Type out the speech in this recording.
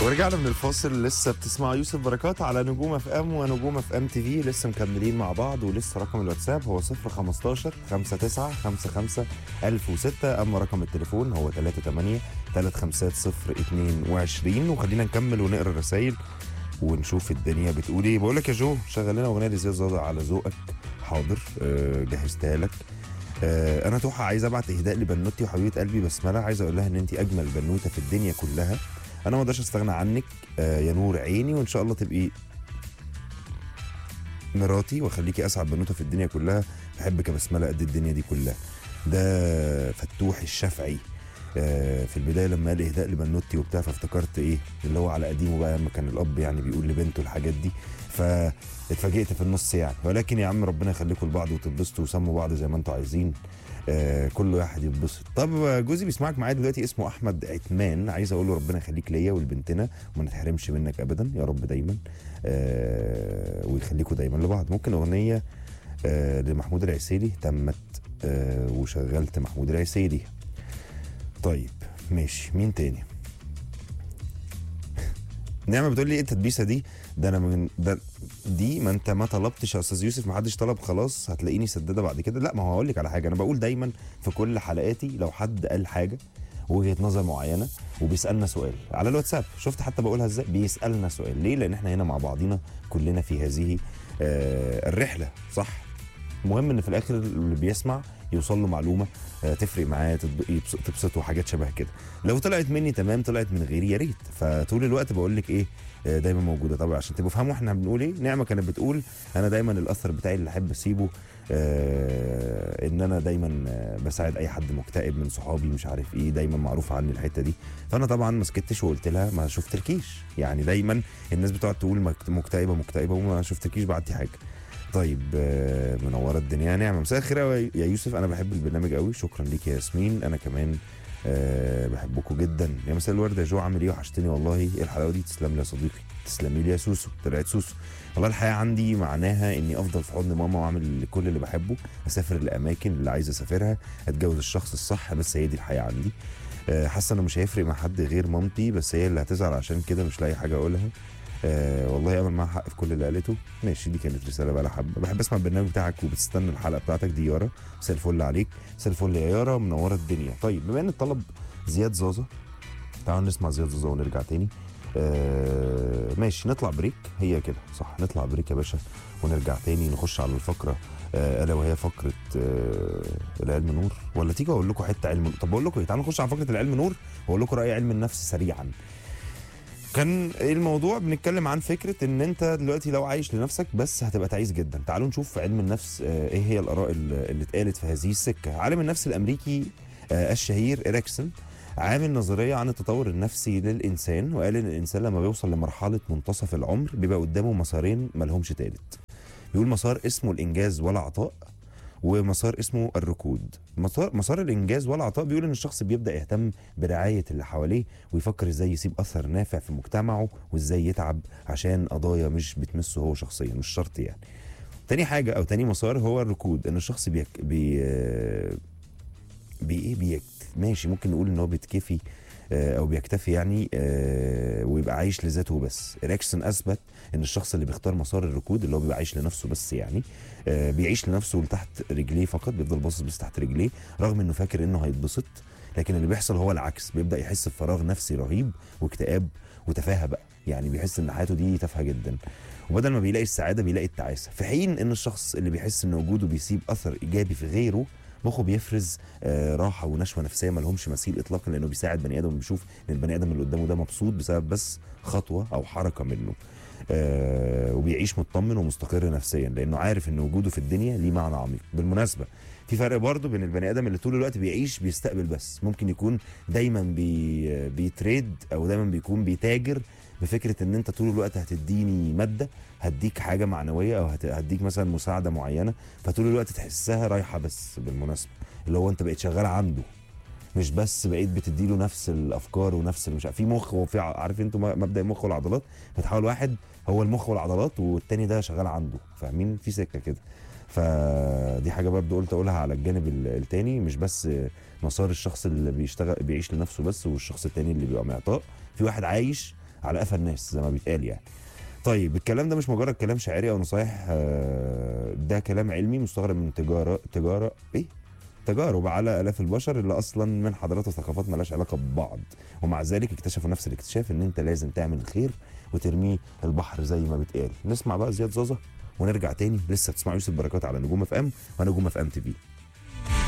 ورجعنا من الفاصل لسه بتسمعوا يوسف بركات على نجوم اف ام ونجوم اف ام تي في لسه مكملين مع بعض ولسه رقم الواتساب هو 015 59 55 1006 اما رقم التليفون هو 38 350 وخلينا نكمل ونقرا الرسايل ونشوف الدنيا بتقول ايه بقول لك يا جو شغل لنا اغنيه لزياد زازا على ذوقك حاضر أه جهزتها لك أه انا توحى عايز ابعت اهداء لبنوتي وحبيبه قلبي بسمله عايز اقول لها ان انت اجمل بنوته في الدنيا كلها انا ما اقدرش استغنى عنك آه يا نور عيني وان شاء الله تبقي مراتي واخليكي اسعد بنوته في الدنيا كلها بحبك يا بسمله قد الدنيا دي كلها ده فتوح الشافعي آه في البدايه لما قال اهداء لبنوتي وبتاع فافتكرت ايه اللي هو على قديمه بقى لما كان الاب يعني بيقول لبنته الحاجات دي فاتفاجئت في النص يعني ولكن يا عم ربنا يخليكم لبعض وتتبسطوا وسموا بعض زي ما انتوا عايزين آه كل واحد يتبسط طب جوزي بيسمعك معايا دلوقتي اسمه احمد عثمان عايز اقول له ربنا يخليك ليا ولبنتنا وما نتحرمش منك ابدا يا رب دايما آه ويخليكوا دايما لبعض ممكن اغنيه آه لمحمود العسيلي تمت آه وشغلت محمود العسيلي طيب ماشي مين تاني نعمه بتقول لي ايه التدبيسه دي ده انا من ده دي ما انت ما طلبتش يا استاذ يوسف ما حدش طلب خلاص هتلاقيني سداده بعد كده لا ما هو هقول لك على حاجه انا بقول دايما في كل حلقاتي لو حد قال حاجه وجهه نظر معينه وبيسالنا سؤال على الواتساب شفت حتى بقولها ازاي بيسالنا سؤال ليه لان احنا هنا مع بعضينا كلنا في هذه آه الرحله صح المهم ان في الاخر اللي بيسمع يوصل له معلومه آه تفرق معاه تبسطه حاجات شبه كده لو طلعت مني تمام طلعت من غيري يا ريت فطول الوقت بقول لك ايه آه دايما موجوده طبعا عشان تبقوا فهموا احنا بنقول ايه نعمه كانت بتقول انا دايما الاثر بتاعي اللي احب اسيبه آه ان انا دايما آه بساعد اي حد مكتئب من صحابي مش عارف ايه دايما معروف عني الحته دي فانا طبعا ما سكتش وقلت لها ما شفتلكيش يعني دايما الناس بتقعد تقول مكتئبه مكتئبه وما شفتكيش بعتي حاجه طيب منوره الدنيا نعمه مساء الخير يا يوسف انا بحب البرنامج قوي شكرا ليك يا ياسمين انا كمان أه بحبكم جدا يا مساء الورد يا جو عامل ايه وحشتني والله ايه الحلاوه دي تسلم لي يا صديقي تسلمي لي يا سوسو طلعت سوسو والله الحياه عندي معناها اني افضل في حضن ماما واعمل كل اللي بحبه اسافر الاماكن اللي عايز اسافرها اتجوز الشخص الصح بس هي دي الحياه عندي أه حاسه انه مش هيفرق مع حد غير مامتي بس هي اللي هتزعل عشان كده مش لاقي حاجه اقولها آه والله امل معاها حق في كل اللي قالته ماشي دي كانت رساله بقى حبه بحب اسمع البرنامج بتاعك وبتستنى الحلقه بتاعتك دي يارا مساء الفل عليك مساء الفل يا يارا منوره الدنيا طيب بما ان الطلب زياد زازا تعالوا نسمع زياد زازا ونرجع تاني آه ماشي نطلع بريك هي كده صح نطلع بريك يا باشا ونرجع تاني نخش على الفقره آه الا وهي فقره آه العلم نور ولا تيجي اقول لكم حته علم طب بقول لكم ايه تعالوا نخش على فقره العلم نور واقول لكم راي علم النفس سريعا كان الموضوع بنتكلم عن فكره ان انت دلوقتي لو عايش لنفسك بس هتبقى تعيس جدا تعالوا نشوف في علم النفس ايه هي الاراء اللي اتقالت في هذه السكه عالم النفس الامريكي الشهير اريكسون عامل نظريه عن التطور النفسي للانسان وقال ان الانسان لما بيوصل لمرحله منتصف العمر بيبقى قدامه مسارين ما لهمش تالت بيقول مسار اسمه الانجاز والعطاء ومسار اسمه الركود مسار مسار الانجاز والعطاء بيقول ان الشخص بيبدا يهتم برعايه اللي حواليه ويفكر ازاي يسيب اثر نافع في مجتمعه وازاي يتعب عشان قضايا مش بتمسه هو شخصيا مش شرط يعني تاني حاجه او تاني مسار هو الركود ان الشخص بيك بي بي ايه بيك ماشي ممكن نقول ان هو بيتكفي او بيكتفي يعني ويبقى عايش لذاته بس اريكسون اثبت ان الشخص اللي بيختار مسار الركود اللي هو بيبقى عايش لنفسه بس يعني بيعيش لنفسه لتحت رجليه فقط بيفضل باصص بس تحت رجليه رغم انه فاكر انه هيتبسط لكن اللي بيحصل هو العكس بيبدا يحس بفراغ نفسي رهيب واكتئاب وتفاهه بقى يعني بيحس ان حياته دي تافهه جدا وبدل ما بيلاقي السعاده بيلاقي التعاسه في حين ان الشخص اللي بيحس ان وجوده بيسيب اثر ايجابي في غيره مخه بيفرز آه راحه ونشوه نفسيه ما لهمش مثيل اطلاقا لانه بيساعد بني ادم بيشوف ان البني ادم اللي قدامه ده مبسوط بسبب بس خطوه او حركه منه آه وبيعيش مطمن ومستقر نفسيا لانه عارف ان وجوده في الدنيا ليه معنى عميق بالمناسبه في فرق برضه بين البني ادم اللي طول الوقت بيعيش بيستقبل بس ممكن يكون دايما بي بيتريد او دايما بيكون بيتاجر بفكره ان انت طول الوقت هتديني ماده هديك حاجه معنويه او هديك مثلا مساعده معينه فطول الوقت تحسها رايحه بس بالمناسبه اللي هو انت بقيت شغال عنده مش بس بقيت بتدي له نفس الافكار ونفس مش في مخ وفي عارف انتوا مبدا المخ والعضلات بتحاول واحد هو المخ والعضلات والتاني ده شغال عنده فاهمين في سكه كده فدي حاجه برضو قلت اقولها على الجانب التاني مش بس مسار الشخص اللي بيشتغل بيعيش لنفسه بس والشخص التاني اللي بيبقى معطاء في واحد عايش على قفا الناس زي ما بيتقال يعني طيب الكلام ده مش مجرد كلام شاعري او نصايح آه، ده كلام علمي مستغرب من تجاره تجاره ايه تجارب على الاف البشر اللي اصلا من حضارات وثقافات مالهاش علاقه ببعض ومع ذلك اكتشفوا نفس الاكتشاف ان انت لازم تعمل الخير وترميه البحر زي ما بيتقال نسمع بقى زياد زازا ونرجع تاني لسه بتسمعوا يوسف بركات على نجوم اف ام ونجوم اف ام تي في